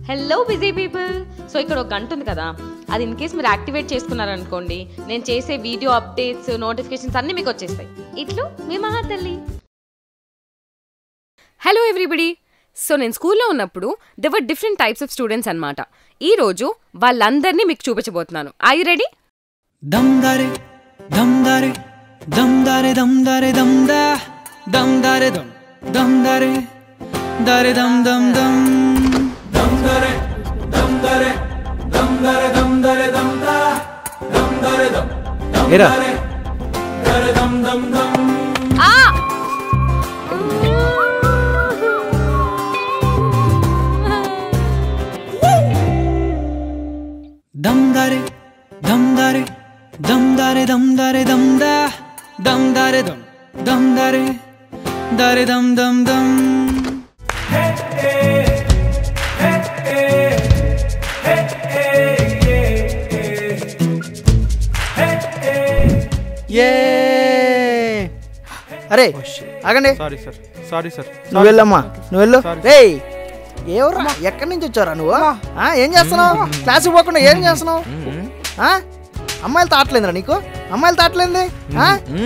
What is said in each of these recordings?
Hello busy people so ఇక్కడ ఒక గంట ఉంది కదా అది ఇన్ కేస్ మీరు యాక్టివేట్ చేసుకున్నారనుకోండి నేను చేసే వీడియో అప్డేట్స్ నోటిఫికేషన్స్ అన్నీ మీకు వచ్చేస్తాయి ఇట్లు మీ మహాతల్లి హలో ఎవ్రీబడి సో నేను స్కూల్లో ఉన్నప్పుడు there were different types of students అనమాట ఈ రోజు వాళ్ళందరినీ మీకు చూపించబోతున్నాను ఐ రెడీ దమ్దారే దమ్దారే దమ్దారే దమ్దారే దమ్దా దమ్దారే దమ్ దమ్దారే దారే దమ్ దమ్ దమ్ దమ్దారే దమ్దారే దమ్దారే దమ్దారే దమ్దా దమ్దారే దమ్ దమ్దారే దారే దమ్ దమ్ దమ్ దమ్దారే దమ్దారే దమ్దారే దమ్దారే దమ్దా దమ్దారే దమ్ దమ్దారే దారే దమ్ దమ్ దమ్ ఏ అరే ఆగండి సారీ సార్ సారీ సార్ నువ్వు వెళ్ళమ్మా నువ్వు వెళ్ళు రే ఎవరా ఎక్కడి నుంచి వచ్చారా నువ్వు ఆ, ఏం చేస్తున్నావు క్లాస్కి పోకుండా ఏం చేస్తున్నావు ఆ? అమ్మాయిలు తాటలేదురా నీకు అమ్మాయిలు తాటలేంది ఆ?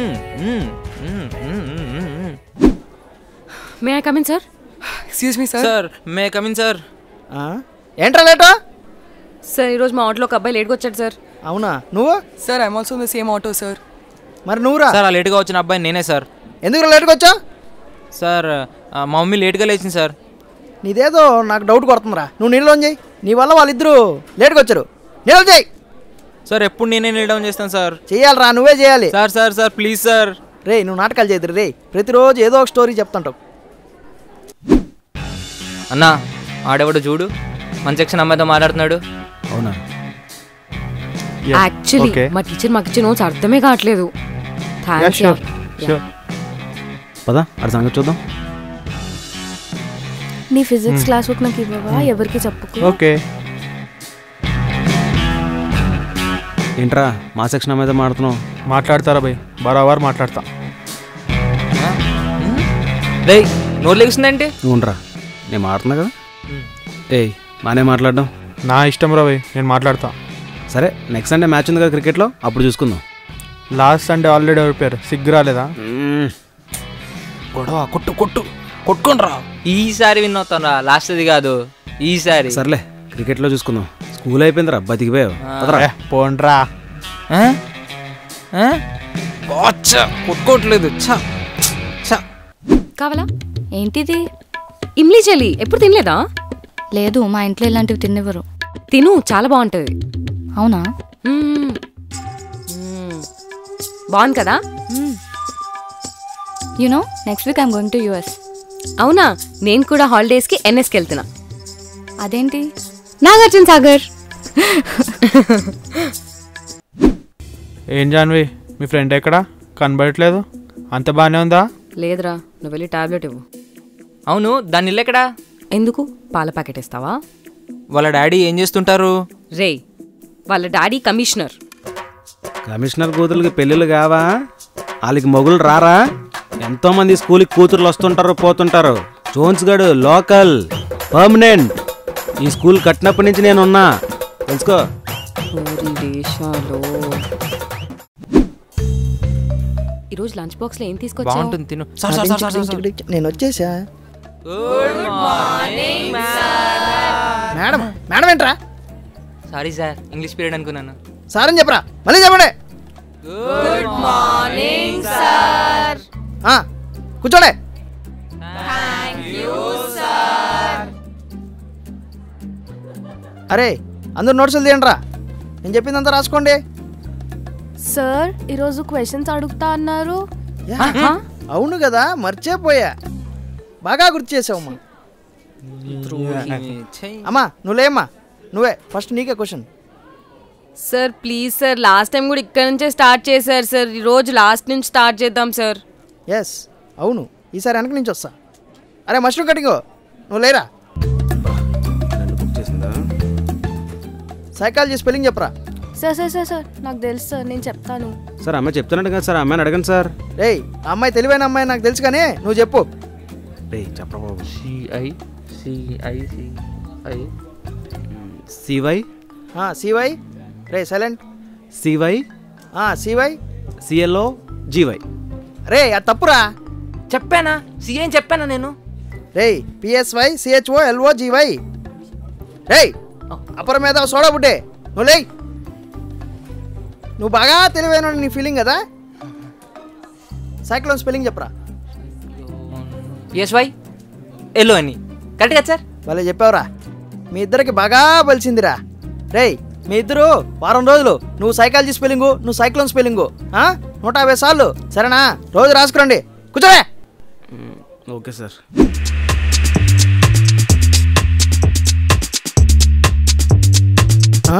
May I come in sir excuse me sir sir may come in sir ఆ? ఏంట్రా లేటు సార్ ఈరోజు మా ఆటోలో ఒక అబ్బాయి లేట్గా వచ్చాడు సార్ అవునా నువ్వు sir I'm also the same auto sir మరి నువ్వురా సార్ ఆ లేట్గా వచ్చిన అబ్బాయి నేనే సార్ ఎందుకు లేటుగా వచ్చావు సార్ ఆ, మా మమ్మీ లేట్గా లేచింది సార్ నీదేదో నాకు డౌట్ కొడుతుందిరా నువ్వు నీళ్ళలో చేయి నీ వల్ల వాళ్ళిద్దరూ లేటుగా వచ్చారు నీళ్ళు చేయి సార్ ఎప్పుడు నేనే నీల్ డౌన్ చేస్తాను సార్ చెయ్యాలిరా నువ్వే చేయాలి sir sir sir please sir రే నువ్వు నాటకాలు చేయదురు రే ప్రతిరోజు ఏదో ఒక స్టోరీ చెప్తుంటావు అన్నా ఆడెవడు చూడు మన సెక్షన్ అమ్మాయితో మాట్లాడుతున్నాడు అవునా యాక్చువల్లీ okay. మా టీచర్ మాకు ఇచ్చిన నోట్స్ అర్థమే కావట్లేదు థ్యాంక్స్ sure, sure. పదా అక్కడ సంగతి చూద్దాం నీ ఫిజిక్స్ క్లాస్ బుక్ నాకు ఇవ్వవా ఎవరికి చెప్పుకో ఓకే ఏంట్రా మా సెక్షన్ మీద మాడుతున్నావు మాట్లాడతారా భయ్ బరాబర్ మాట్లాడతా రే నోరు లెగుస్తుందంటే నువ్వు ఉండరా నేను మాడుతున్నా కదా ఏయ్ బాగానే మాట్లాడడం నా ఇష్టం రా భయ్ నేను మాట్లాడతా సరే నెక్స్ట్ సండే మ్యాచ్ ఉంది కదా క్రికెట్లో అప్పుడు చూసుకుందాం లాస్ట్ సండే ఆల్రెడీ ఓడిపోయారు సిగ్గు రాలేదా గొడవ కొట్టు కొట్టు కొట్టుకోండి రా ఈసారి విన్ అవుతాను రా లాస్ట్ అది కాదు ఈసారి సర్లే క్రికెట్లో చూసుకుందాం స్కూల్ అయిపోయిందిరా బతికిపోయావు పదరా. ఏ, పోండ్రా ఆ? ఆ? అచ్చా, కొట్టుకోవట్లేదు ఛ, ఛ. కావాలా ఏంటిది ఇమ్లీ చెల్లి ఎప్పుడు తినలేదా లేదు మా ఇంట్లో ఇలాంటివి తినివ్వరు తిను చాలా బాగుంటుంది అవునా మ్మ్. మ్మ్. బాగుంది కదా you know next week I'm going to US అవునా నేను కూడా హాలిడేస్కి ఎన్ఎస్కి వెళ్తున్నా అదేంటి నాగార్జున సాగర్ ఏం జాన్వి మీ ఫ్రెండ్ ఎక్కడా కనబడట్లేదు అంత బాగానే ఉందా లేదురా నువ్వు వెళ్ళి టాబ్లెట్ ఇవ్వు అవును దాని ఇల్లు ఎక్కడా ఎందుకు పాల ప్యాకెట్ ఇస్తావా వాళ్ళ డాడీ ఏం చేస్తుంటారు రే వాళ్ళ డాడీ కమిషనర్ కమిషనర్ కూతుర్లకి పెళ్ళిళ్ళు కావా వాళ్ళకి మొగులు రారా ఎంతో మంది స్కూల్కి కూతుర్లు వస్తుంటారు పోతుంటారు జోన్స్ గడు లోకల్ పర్మనెంట్ ఈ స్కూల్ కట్టినప్పటి నుంచి నేను ఉన్నా తెలుసుకో ఊరి దేశాలు ఈరోజు లంచ్ బాక్స్ లో ఏం తీసుకొచ్చావు బాగుంటుంది తిను sir sir sir sir sir, sir నేను వచ్చేసా గుడ్ మార్నింగ్ మేడం మేడం ఏంట్రా సారీ సార్ ఇంగ్లీష్ పీరియడ్ అనుకున్నాను సార్ అని చెప్పరా మళ్ళీ చెప్పండి గుడ్ మార్నింగ్ సార్ ఆ, కూర్చోండి అరే అందరు నోట్సులు తీయండిరా నేను చెప్పిందంతా రాసుకోండి సార్ ఈరోజు క్వశ్చన్స్ అడుగుతా అన్నారు యా, అవును కదా మర్చిపోయా బాగా గుర్తు చేసావమ్మా అమ్మా నువ్వు లేమ్మా నువ్వే ఫస్ట్ నీకే question sir please sir last time కూడా ఇక్కడ నుంచే స్టార్ట్ చేశారు సార్ ఈ రోజు లాస్ట్ నుంచి స్టార్ట్ చేద్దాం సార్ ఎస్ అవును ఈసారి వెనక నుంచి వస్తా అరే మష్రూమ్ కటింగో నువ్వు లేరా సైకాలజీ స్పెల్లింగ్ చెప్పరా సార్ సార్ సార్ సార్ నాకు తెలుసు సార్ నేను చెప్తాను సార్ అమ్మాయి చెప్తున్నాడు కదా సార్ అమ్మాయిని అడగండి సార్ రేయ్ ఆ అమ్మాయి తెలివైన అమ్మాయి నాకు తెలుసు కానీ నువ్వు చెప్పు రే చెప్పరా బాబు C I C I C I C Y C Y రే silent C Y C Y C L O G Y రే అది తప్పురా చెప్పానా సీఏం చెప్పానా నేను రే పిఎస్వై సిహెచ్ఓ ఎల్ఓ జీవై రే అపర మీద సోడా బుడ్డే నువ్వు లే నువ్వు బాగా తెలివైన నీ ఫీలింగ్ కదా సైక్లోన్ స్పెల్లింగ్ చెప్పరా ఎస్ వై ఎల్లో అని కరెక్ట్ కదా సార్ భలే చెప్పావురా మీ ఇద్దరికి బాగా బలిసిందిరా రేయ్ మీ ఇద్దరు వారం రోజులు నువ్వు సైకాలజీ స్పెల్లింగు నువ్వు సైక్లోన్ స్పెల్లింగు ఆ? నూట యాభై సార్లు సరేనా రోజు రాసుకురండి కూర్చోవే ఓకే సార్ ఆ?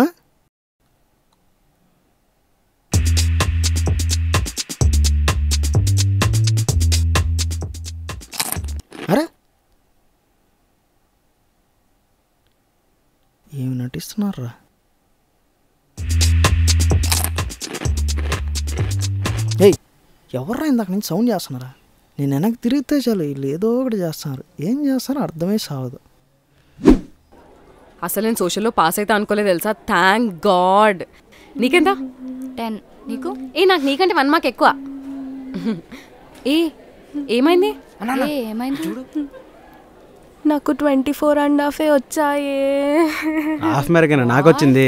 అరే ఏమి నటిస్తున్నారా ఏయ్ ఎవర్రా ఇందాక నుంచి సౌండ్ చేస్తున్నారా నేను వెనక్కి తిరిగితే చాలు వీళ్ళు ఏదో ఒకటి చేస్తున్నారు ఏం చేస్తారో అర్థమే సావదు అసలు నేను సోషల్లో పాస్ అయితే అనుకోలేదు తెలుసా థ్యాంక్ గాడ్ నీకెంత టెన్ నీకు ఏ నాకు నీకంటే వన్ మార్క్ ఎక్కువ ఏ ఏమైంది ఏ ఏమైంది నాకు ట్వంటీ ఫోర్ అండ్ హాఫే వచ్చాయే హాఫ్ మేరకేనా నాకు వచ్చింది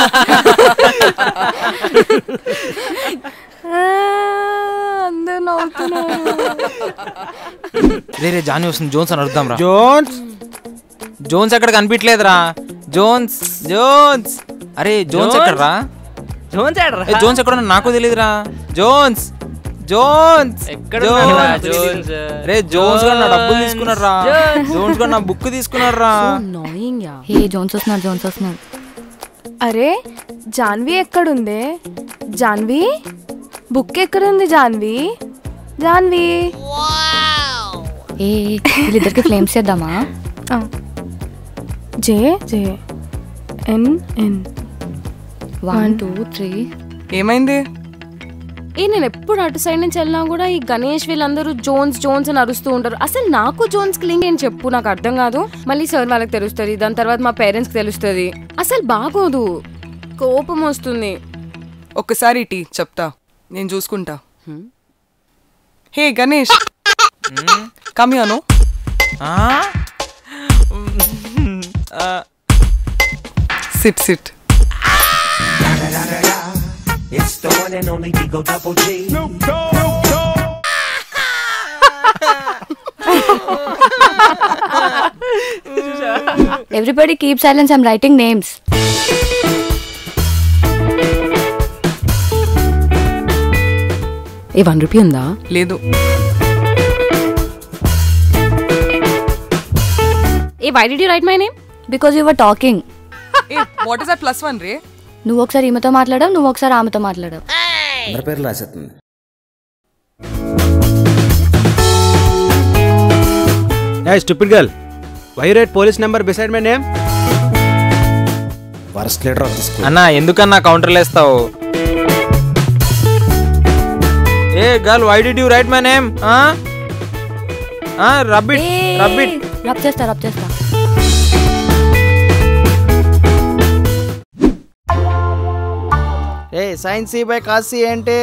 ఆ, అందరూ నవ్వుతున్నారు రే రే జానీ వస్తుంది జోన్స్ అని అడుగుదాం రా జోన్స్ జోన్స్ ఎక్కడ కనిపించలేదురా జోన్స్ జోన్స్ అరే జోన్స్ ఎక్కడ రా జోన్స్ ఏ, జోన్స్ ఎక్కడ ఉన్నాడో నాకు తెలియదురా జోన్స్ జోన్స్ ఎక్కడ జోన్స్. ఉన్నాడురా జోన్స్? రే జోన్స్ కూడా నా డబ్బులు తీసుకున్నాడు రా జోన్స్ కూడా నా బుక్ తీసుకున్నాడు రా హే జోన్స్ వస్తున్నాడు జోన్స్ వస్తున్నాడు అరే జాన్వి ఎక్కడుందే జాన్వి బుక్ ఎక్కడుంది జాన్వి జాన్వి ఏ వీళ్ళిద్దరికి ఫ్లేమ్స్ చేద్దామా ఆ. J J N N one two three ఏమైంది ఏ నేను ఎప్పుడు అటు సైడ్ నుంచి వెళ్ళినా కూడా ఈ గణేష్ వీళ్ళందరూ జోన్స్ జోన్స్ అని అరుస్తూ ఉంటారు అసలు నాకు జోన్స్ కి లింక్ ఏం చెప్పు నాకు అర్థం కాదు మళ్ళీ సార్ వాళ్ళకి తెలుస్తుంది దాని తర్వాత మా పేరెంట్స్ కి తెలుస్తుంది అసలు బాగోదు కోపం వస్తుంది ఒక్కసారి టీ చెప్తా నేను చూసుకుంటా hey Ganesh come on sit sit It's the one and only Digo Double G. Everybody keep silence I'm writing names ఏ వన్ రూపీ ఉందా లేదు hey why did write my name because your talking hey what is that plus one రే నువ్వు ఒకసారి ఈమెతో మాట్లాడావు నువ్వు ఒకసారి ఆమెతో మాట్లాడావు అందరి పేర్లు రాసేస్తుంది hey stupid girl why write police number beside my name worst leader of the school అన్నా ఎందుకన్నా కౌంటర్లు వేస్తావు hey girl why did you write my name rabbit rabbit rub చేస్తా రబ్ చేస్తా ఏ సైన్స్ సి బై కాసి ఏంటి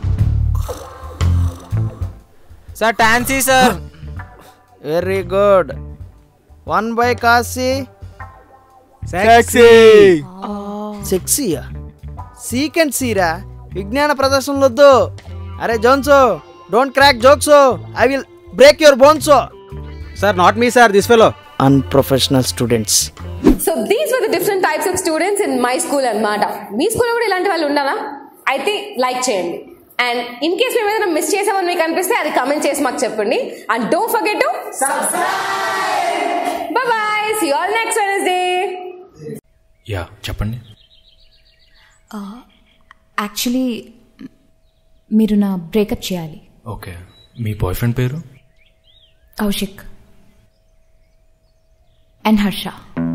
సార్ టాన్సీ సార్ వెరీ గుడ్ వన్ బై కాసి సెక్సీ సెక్సీయా సీకెండ్ సీరా విజ్ఞాన ప్రదర్శనలు వద్దు అరే జోన్సో don't crack jokes I will break your bones sir not me sir this fellow unprofessional students so these were the different types of students in my school అన్నమాట మీ స్కూల్లో కూడా ఇలాంటి వాళ్ళు ఉన్నారా అయితే లైక్ చేయండి అండ్ ఇన్ కేస్ మేము ఏదైనా మిస్ చేసామని మీకు అనిపిస్తే అది కమెంట్ చేసి మాకు చెప్పండి and don't forget to bye bye see all next Wednesday యా చెప్పండి యాక్చువల్లీ మీరు నా బ్రేకప్ చేయాలి ఓకే మీ బాయ్ ఫ్రెండ్ పేరు కౌశిక్ అండ్ హర్ష